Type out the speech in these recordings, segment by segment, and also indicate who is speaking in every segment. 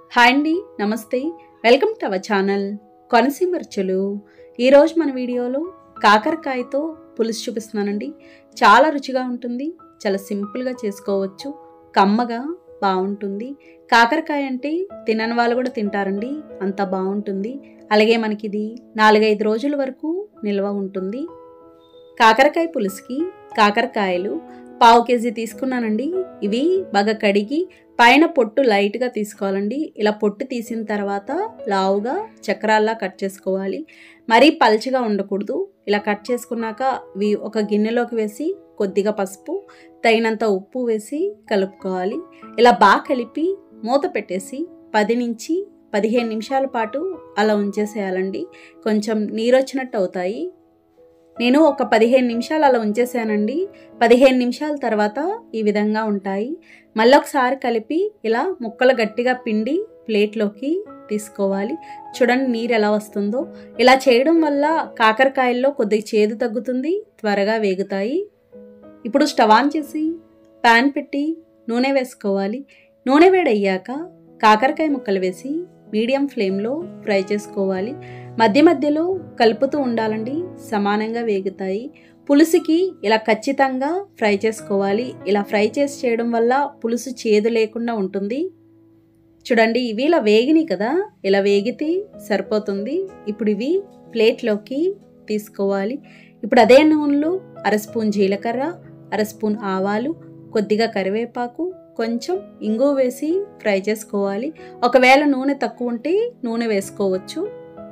Speaker 1: hi అండి నమస్తే welcome to our channel Konaseema రుచులు ఈరోజు మన వీడియోలో కాకరకాయతో పులుసు చూపిస్తున్నానండి చాలా రుచిగా ఉంటుంది చాలా సింపుల్గా చేసుకోవచ్చు కమ్మగా బాగుంటుంది కాకరకాయ అంటే తినని వాళ్ళు కూడా తింటారండి అంత బాగుంటుంది అలాగే మనకి ఇది నాలుగైదు రోజుల వరకు నిల్వ ఉంటుంది కాకరకాయ పులుసుకి కాకరకాయలు పావు కేజీ తీసుకున్నానండి ఇవి బాగా కడిగి పైన పొట్టు లైట్గా తీసుకోవాలండి ఇలా పొట్టు తీసిన తర్వాత లావుగా చక్రాల్లా కట్ చేసుకోవాలి మరీ పల్చగా ఉండకూడదు ఇలా కట్ చేసుకున్నాక ఇవి ఒక గిన్నెలోకి వేసి కొద్దిగా పసుపు తగినంత ఉప్పు వేసి కలుపుకోవాలి ఇలా బాగా కలిపి మూత పెట్టేసి పది నుంచి పదిహేను నిమిషాల పాటు అలా ఉంచేసేయాలండి కొంచెం నీరు వచ్చినట్టు అవుతాయి నేను ఒక పదిహేను నిమిషాలు అలా ఉంచేసానండి పదిహేను నిమిషాల తర్వాత ఈ విధంగా ఉంటాయి మళ్ళొకసారి కలిపి ఇలా ముక్కలు గట్టిగా పిండి ప్లేట్లోకి తీసుకోవాలి చూడండి నీరు ఎలా వస్తుందో ఇలా చేయడం వల్ల కాకరకాయల్లో కొద్దిగా చేదు తగ్గుతుంది త్వరగా వేగుతాయి ఇప్పుడు స్టవ్ ఆన్ చేసి ప్యాన్ పెట్టి నూనె వేసుకోవాలి నూనె వేడయ్యాక కాకరకాయ ముక్కలు వేసి మీడియం ఫ్లేమ్లో ఫ్రై చేసుకోవాలి మధ్య మధ్యలో కలుపుతూ ఉండాలండి సమానంగా వేగుతాయి పులుసుకి ఇలా ఖచ్చితంగా ఫ్రై చేసుకోవాలి ఇలా ఫ్రై చేసి చేయడం వల్ల పులుసు చేదు లేకుండా ఉంటుంది చూడండి ఇవి ఇలా వేగినాయి కదా ఇలా వేగితే సరిపోతుంది ఇప్పుడు ఇవి ప్లేట్లోకి తీసుకోవాలి ఇప్పుడు అదే నూనెలో అర స్పూన్ జీలకర్ర అర స్పూన్ ఆవాలు కొద్దిగా కరివేపాకు కొంచెం ఇంగు వేసి ఫ్రై చేసుకోవాలి ఒకవేళ నూనె తక్కువ ఉంటే నూనె వేసుకోవచ్చు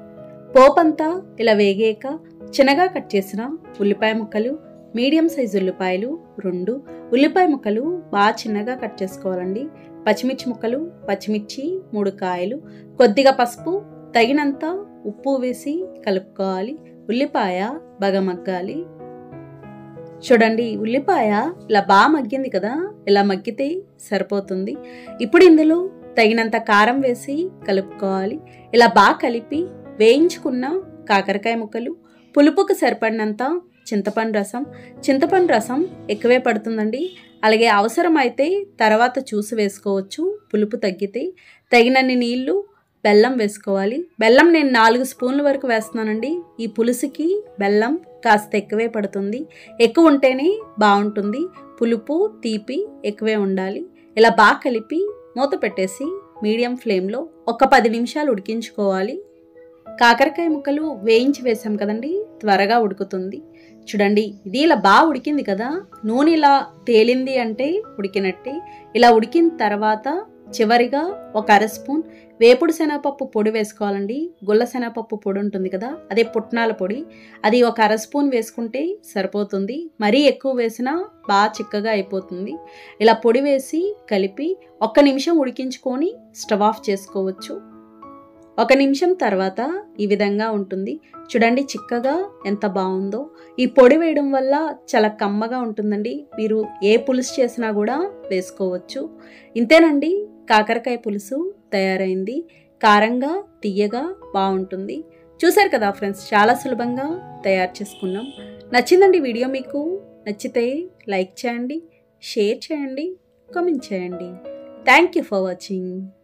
Speaker 1: పోపంతా ఇలా వేగాక చిన్నగా కట్ చేసిన ఉల్లిపాయ ముక్కలు మీడియం సైజు ఉల్లిపాయలు రెండు ఉల్లిపాయ ముక్కలు బాగా చిన్నగా కట్ చేసుకోవాలండి పచ్చిమిర్చి ముక్కలు పచ్చిమిర్చి మూడు కాయలు కొద్దిగా పసుపు తగినంత ఉప్పు వేసి కలుపుకోవాలి ఉల్లిపాయ బాగా మగ్గాలి చూడండి ఉల్లిపాయ ఇలా బాగా మగ్గింది కదా ఇలా మగ్గితే సరిపోతుంది ఇప్పుడు ఇందులో తగినంత కారం వేసి కలుపుకోవాలి ఇలా బాగా కలిపి వేయించుకున్న కాకరకాయ ముక్కలు పులుపుకు సరిపడినంత చింతపండు రసం చింతపండు రసం ఎక్కువే పడుతుందండి అలాగే అవసరమైతే తర్వాత చూసి వేసుకోవచ్చు పులుపు తగ్గితే తగినన్ని నీళ్లు బెల్లం వేసుకోవాలి బెల్లం నేను నాలుగు స్పూన్ల వరకు వేస్తున్నానండి ఈ పులుసుకి బెల్లం కాస్త ఎక్కువే పడుతుంది ఎక్కువ ఉంటేనే బాగుంటుంది పులుపు తీపి ఎక్కువే ఉండాలి ఇలా బాగా కలిపి మూత పెట్టేసి మీడియం ఫ్లేమ్లో ఒక పది నిమిషాలు ఉడికించుకోవాలి కాకరకాయ ముక్కలు వేయించి వేసాం కదండి త్వరగా ఉడుకుతుంది చూడండి ఇది ఇలా బాగా ఉడికింది కదా నూనె ఇలా తేలింది అంటే ఉడికినట్టే ఇలా ఉడికిన తర్వాత చివరిగా ఒక అర స్పూన్ వేపుడు శనగపప్పు పొడి వేసుకోవాలండి గుల్ల శనగపప్పు పొడి ఉంటుంది కదా అదే పుట్నాల పొడి అది ఒక అర స్పూన్ వేసుకుంటే సరిపోతుంది మరీ ఎక్కువ వేసినా బాగా చిక్కగా అయిపోతుంది ఇలా పొడి వేసి కలిపి ఒక్క నిమిషం ఉడికించుకొని స్టవ్ ఆఫ్ చేసుకోవచ్చు ఒక నిమిషం తర్వాత ఈ విధంగా ఉంటుంది చూడండి చిక్కగా ఎంత బాగుందో ఈ పొడి వేయడం వల్ల చాలా కమ్మగా ఉంటుందండి మీరు ఏ పులుసు చేసినా కూడా వేసుకోవచ్చు ఇంతేనండి కాకరకాయ పులుసు తయారైంది కారంగా తీయగా బాగుంటుంది చూశారు కదా ఫ్రెండ్స్ చాలా సులభంగా తయారు చేసుకున్నాం నచ్చిందండి వీడియో మీకు నచ్చితే లైక్ చేయండి షేర్ చేయండి కామెంట్ చేయండి థ్యాంక్ యూ ఫర్ వాచింగ్